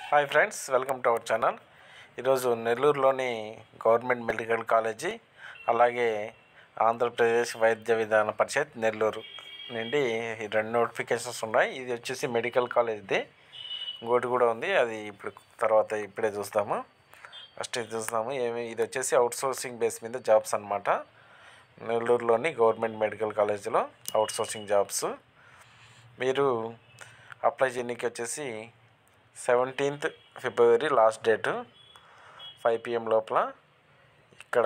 hi friends welcome to our channel ఈరోజు నెల్లూరులోని government medical college అలాగే ఆంధ్రప్రదేశ్ వైద్య విధాన పరిషత్ నెల్లూరు నుండి ఈ రెండు నోటిఫికేషన్స్ ఉన్నాయి ఇది వచ్చేసి మెడికల్ కాలేజ్ది ఇంకోటి కూడా ఉంది అది ఇప్పుడు తర్వాత ఇప్పుడే చూస్తాము ఫస్ట్ ఇది చూస్తాము ఏమి ఇది వచ్చేసి అవుట్ సోర్సింగ్ బేస్ మీద జాబ్స్ అనమాట నెల్లూరులోని గవర్నమెంట్ మెడికల్ కాలేజీలో అవుట్ సోర్సింగ్ జాబ్స్ మీరు అప్లై చేయడానికి వచ్చేసి seventeenth February last date five PM లోపల ఇక్కడ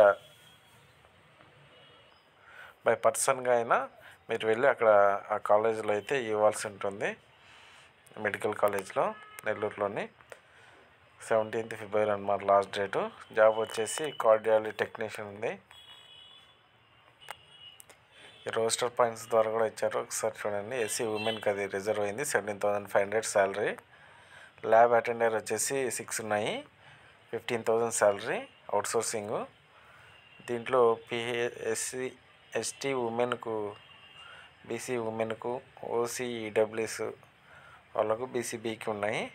బై పర్సన్గా అయినా మీరు వెళ్ళి అక్కడ ఆ కాలేజీలో అయితే ఇవ్వాల్సి ఉంటుంది మెడికల్ కాలేజ్లో నెల్లూరులోని సెవెంటీన్త్ ఫిబ్రవరి అనమాట లాస్ట్ డేటు జాబ్ వచ్చేసి కార్డియాలజీ టెక్నీషియన్ ఉంది ఈ రోస్టర్ పాయింట్స్ ద్వారా కూడా ఇచ్చారు ఒకసారి చూడండి ఎస్సీ ఉమెన్కి అది రిజర్వ్ అయింది seventeen thousand five hundred salary lab attender వచ్చేసి సిక్స్ ఉన్నాయి fifteen thousand salary outsourcing దీంట్లో పిహె ఎస్సీ ఎస్టీ ఉమెన్కు బీసీ ఉమెన్కు ఓసీ ఈడబ్ల్యూఎస్ వాళ్ళకు బీసీబీకి ఉన్నాయి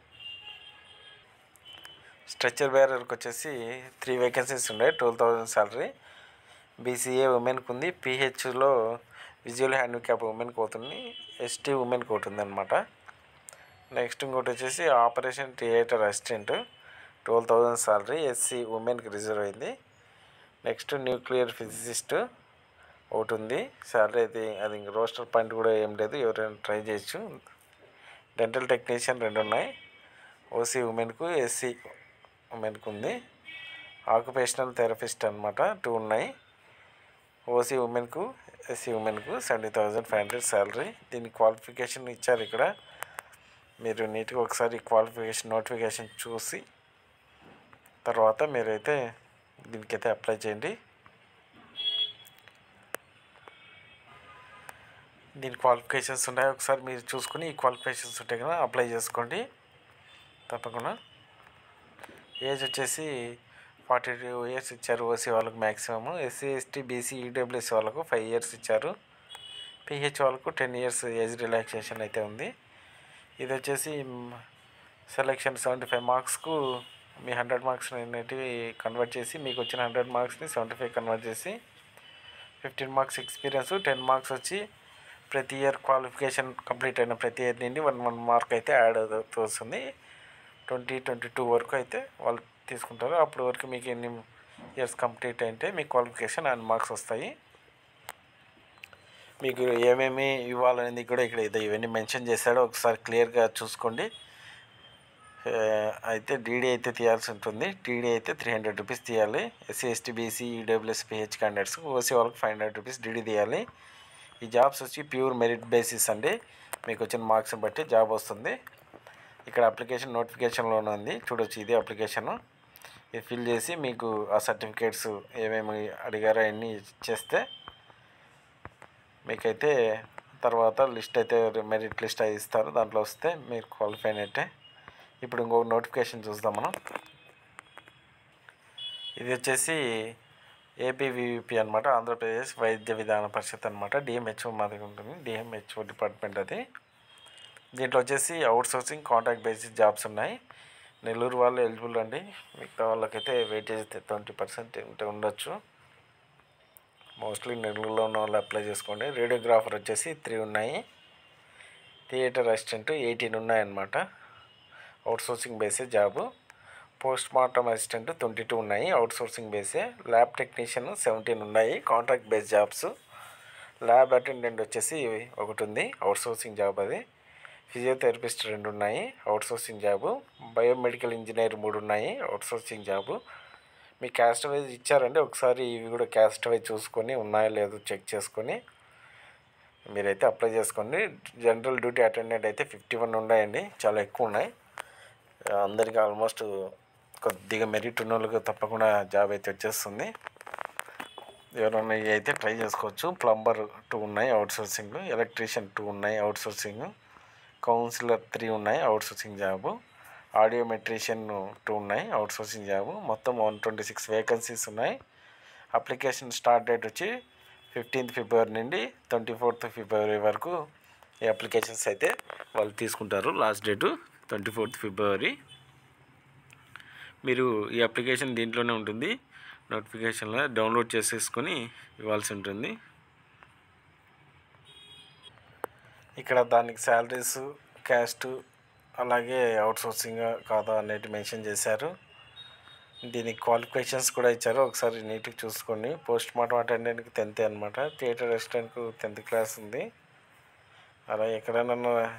స్ట్రెచ్చర్ బ్యారర్కి వచ్చేసి త్రీ వేకెన్సీస్ ఉన్నాయి ట్వెల్వ్ థౌజండ్ శాలరీ బీసీఏ ఉమెన్కి ఉంది పీహెచ్లో విజువల్ హ్యాండిక్యాప్ ఉమెన్కి అవుతుంది ఎస్టీ ఉమెన్కి అవుతుంది అనమాట నెక్స్ట్ ఇంకోటి వచ్చేసి operation theatre assistant twelve thousand salary SC ఉమెన్కి రిజర్వ్ అయింది నెక్స్ట్ న్యూక్లియర్ ఫిజిసిస్ట్ ఒకటి ఉంది శాలరీ అయితే అది ఇంక రోస్టర్ పాయింట్ కూడా ఏం లేదు ఎవరైనా ట్రై చేయొచ్చు డెంటల్ టెక్నీషియన్ రెండు ఉన్నాయి ఓసీ ఉమెన్కు ఎస్సీ ఉమెన్కు ఉంది ఆక్యుపేషనల్ థెరపిస్ట్ అనమాట టూ ఉన్నాయి ఓసీ ఉమెన్కు ఎస్సీ ఉమెన్కు seventy thousand five hundred salary దీని క్వాలిఫికేషన్ ఇచ్చారు ఇక్కడ మీరు నీట్గా ఒకసారి క్వాలిఫికేషన్ నోటిఫికేషన్ చూసి తర్వాత మీరైతే దీనికైతే అప్లై చేయండి దీని క్వాలిఫికేషన్స్ ఉన్నాయి ఒకసారి మీరు చూసుకుని ఈ క్వాలిఫికేషన్స్ ఉంటే కదా అప్లై చేసుకోండి తప్పకుండా ఏజ్ వచ్చేసి ఫార్టీ టూ ఇయర్స్ ఇచ్చారు ఓసీ వాళ్ళకు maximum SC ST BC EWS వాళ్ళకు ఫైవ్ ఇయర్స్ ఇచ్చారు పిహెచ్ వాళ్ళకు టెన్ ఇయర్స్ ఏజ్ రిలాక్సేషన్ అయితే ఉంది ఇది వచ్చేసి సెలెక్షన్ సెవెంటీ ఫైవ్ మార్క్స్కు మీ హండ్రెడ్ మార్క్స్ అనేటివి కన్వర్ట్ చేసి మీకు వచ్చిన హండ్రెడ్ మార్క్స్ని సెవెంటీ ఫైవ్ కన్వర్ట్ చేసి fifteen marks experience ten marks వచ్చి ప్రతి ఇయర్ క్వాలిఫికేషన్ కంప్లీట్ అయిన ప్రతి ఇయర్ నుండి వన్ వన్ మార్క్ అయితే యాడ్ అవుతూ వస్తుంది ట్వంటీ ట్వంటీ టూ వరకు అయితే వాళ్ళు తీసుకుంటారు అప్పటి వరకు మీకు ఎన్ని ఇయర్స్ కంప్లీట్ అయితే మీ క్వాలిఫికేషన్ అండ్ మార్క్స్ వస్తాయి మీకు ఏమేమి ఇవ్వాలనేది కూడా ఇక్కడ ఇది ఇవన్నీ మెన్షన్ చేశాడో ఒకసారి క్లియర్గా చూసుకోండి ఆ, అయితే డీడీ అయితే తీయాల్సి ఉంటుంది డీడీ అయితే త్రీ హండ్రెడ్ రూపీస్ తీయాలి SC ST BC EWS PH candidates OC వాళ్ళకి ఫైవ్ హండ్రెడ్ రూపీస్ డీడీ తీయాలి ఈ జాబ్స్ వచ్చి ప్యూర్ మెరిట్ బేసిస్ అండి మీకు వచ్చిన మార్క్స్ని బట్టి జాబ్ వస్తుంది ఇక్కడ అప్లికేషన్ నోటిఫికేషన్లోనే ఉంది చూడొచ్చు ఇది అప్లికేషను ఇది ఫిల్ చేసి మీకు ఆ సర్టిఫికేట్స్ ఏమేమి అడిగారో అవన్నీ చేస్తే మీకైతే తర్వాత లిస్ట్ అయితే మెరిట్ లిస్ట్ అయితే ఇస్తారు దాంట్లో వస్తే మీరు క్వాలిఫై అయినట్టే ఇప్పుడు ఇంకొక నోటిఫికేషన్ చూద్దాం మనం ఇది వచ్చేసి ఏపీవీపీ అనమాట ఆంధ్రప్రదేశ్ వైద్య విధాన పరిషత్ అనమాట డిఎంహెచ్ఓ మాదిరి ఉంటుంది డిఎంహెచ్ఓ డిపార్ట్మెంట్ అది దీంట్లో వచ్చేసి outsourcing contract basis jobs ఉన్నాయి నెల్లూరు వాళ్ళు ఎలిజిబుల్ అండి మిగతా వాళ్ళకైతే వెయిటేజ్ ట్వంటీ పర్సెంట్ ఉంటే ఉండొచ్చు మోస్ట్లీ నెల్లూరులో ఉన్న వాళ్ళు అప్లై చేసుకోండి రేడియోగ్రాఫర్ వచ్చేసి త్రీ ఉన్నాయి థియేటర్ అసిస్టెంట్ ఎయిటీన్ ఉన్నాయన్నమాట అవుట్ సోర్సింగ్ బేసే job post mortem assistant twenty two ఉన్నాయి అవుట్ సోర్సింగ్ బేసే ల్యాబ్ టెక్నీషియన్ సెవెంటీన్ ఉన్నాయి contract base jobs lab attendant వచ్చేసి ఒకటి ఉంది అవుట్ సోర్సింగ్ జాబ్ అది ఫిజియోథెరపిస్ట్ రెండు ఉన్నాయి outsourcing job biomedical engineer మూడు ఉన్నాయి అవుట్ సోర్సింగ్ జాబు మీ క్యాస్ట్ వైజ్ ఇచ్చారండి ఒకసారి ఇవి కూడా క్యాస్ట్ వైజ్ చూసుకొని ఉన్నాయో లేదో చెక్ చేసుకొని మీరైతే అప్లై చేసుకోండి జనరల్ డ్యూటీ అటెండెంట్ అయితే ఫిఫ్టీ వన్ ఉన్నాయండి చాలా ఎక్కువ ఉన్నాయి అందరికీ ఆల్మోస్ట్ కొద్దిగా మెరిట్ ఉన్న వాళ్ళకి తప్పకుండా జాబ్ అయితే వచ్చేస్తుంది ఎవరైనా ఇవి అయితే ట్రై చేసుకోవచ్చు ప్లంబర్ టూ ఉన్నాయి అవుట్ సోర్సింగ్ ఎలక్ట్రీషియన్ టూ ఉన్నాయి అవుట్ సోర్సింగ్ కౌన్సిలర్ త్రీ ఉన్నాయి outsourcing job audiometrician two ఉన్నాయి అవుట్ సోర్సింగ్ జాబు మొత్తం వన్ ట్వంటీ సిక్స్ వేకెన్సీస్ ఉన్నాయి అప్లికేషన్ స్టార్ట్ డేట్ వచ్చి ఫిఫ్టీన్త్ ఫిబ్రవరి నుండి ట్వంటీ ఫోర్త్ ఫిబ్రవరి వరకు ఈ అప్లికేషన్స్ అయితే వాళ్ళు తీసుకుంటారు last date twenty fourth February మీరు ఈ అప్లికేషన్ దీంట్లోనే ఉంటుంది నోటిఫికేషన్లో డౌన్లోడ్ చేసేసుకొని ఇవ్వాల్సి ఉంటుంది ఇక్కడ దానికి శాలరీస్ క్యాస్ట్ అలాగే అవుట్సోర్సింగ్ కాదా అనేది మెన్షన్ చేశారు దీనికి క్వాలిఫికేషన్స్ కూడా ఇచ్చారు ఒకసారి నీట్గా చూసుకోండి పోస్ట్ మార్టం అటెండెంట్కి టెన్త్ అనమాట థియేటర్ రెస్టారెంట్కి టెన్త్ క్లాస్ ఉంది అలా ఎక్కడైనా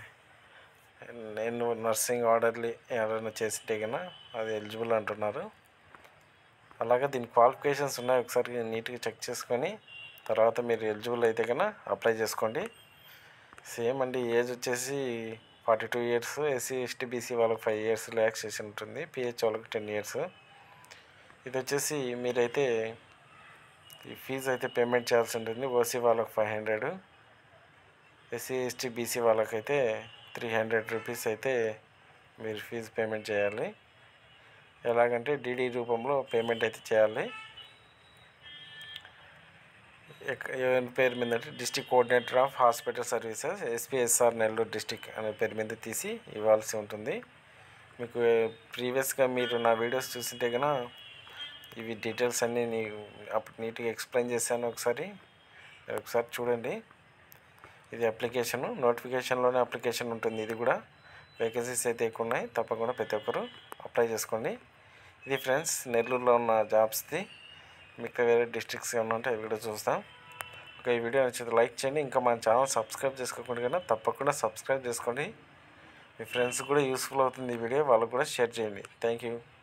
నేను నర్సింగ్ ఆర్డర్లీ ఎవరైనా చేసింటే కన్నా అది ఎలిజిబుల్ అంటున్నారు అలాగే దీని క్వాలిఫికేషన్స్ ఉన్నాయి ఒకసారి నీట్గా చెక్ చేసుకొని తర్వాత మీరు ఎలిజిబుల్ అయితే కన్నా అప్లై చేసుకోండి సేమ్ అండి ఏజ్ వచ్చేసి forty two years SC ST BC వాళ్ళకి ఫైవ్ ఇయర్స్ రిలాక్సేషన్ ఉంటుంది పిహెచ్ వాళ్ళకి టెన్ ఇయర్స్ ఇది వచ్చేసి మీరైతే ఈ ఫీజు అయితే పేమెంట్ చేయాల్సి ఉంటుంది ఓసీ వాళ్ళకి five hundred SC ST BC వాళ్ళకైతే త్రీ హండ్రెడ్ రూపీస్ అయితే మీరు ఫీజు పేమెంట్ చేయాలి ఎలాగంటే డీడీ రూపంలో పేమెంట్ అయితే చేయాలి ఎక్క- ఎవరి పేరు మీద అంటే district coordinator of hospital services SPSR Nellore district అనే పేరు మీద తీసి ఇవ్వాల్సి ఉంటుంది మీకు ప్రీవియస్గా మీరు నా వీడియోస్ చూసింటే కనుక ఇవి డీటెయిల్స్ అన్నీ నీ అప్పుడు నీట్గా ఎక్స్ప్లెయిన్ చేశాను ఒకసారి ఒకసారి చూడండి ఇది అప్లికేషన్ నోటిఫికేషన్లోనే అప్లికేషన్ ఉంటుంది ఇది కూడా వేకెన్సీస్ అయితే ఎక్కువ ఉన్నాయి తప్పకుండా ప్రతి ఒక్కరు అప్లై చేసుకోండి ఇది ఫ్రెండ్స్ నెల్లూరులో ఉన్న జాబ్స్ది మిగతా వేరే డిస్ట్రిక్ట్స్ ఏమైనా ఉంటే అవి కూడా చూస్తాం ఒక ఈ వీడియో నచ్చితే లైక్ చేయండి ఇంకా మన ఛానల్ సబ్స్క్రైబ్ చేసుకోకుండా కన్నా తప్పకుండా సబ్స్క్రైబ్ చేసుకోండి మీ ఫ్రెండ్స్ కూడా యూస్ఫుల్ అవుతుంది ఈ వీడియో వాళ్ళకు కూడా షేర్ చేయండి థ్యాంక్ యూ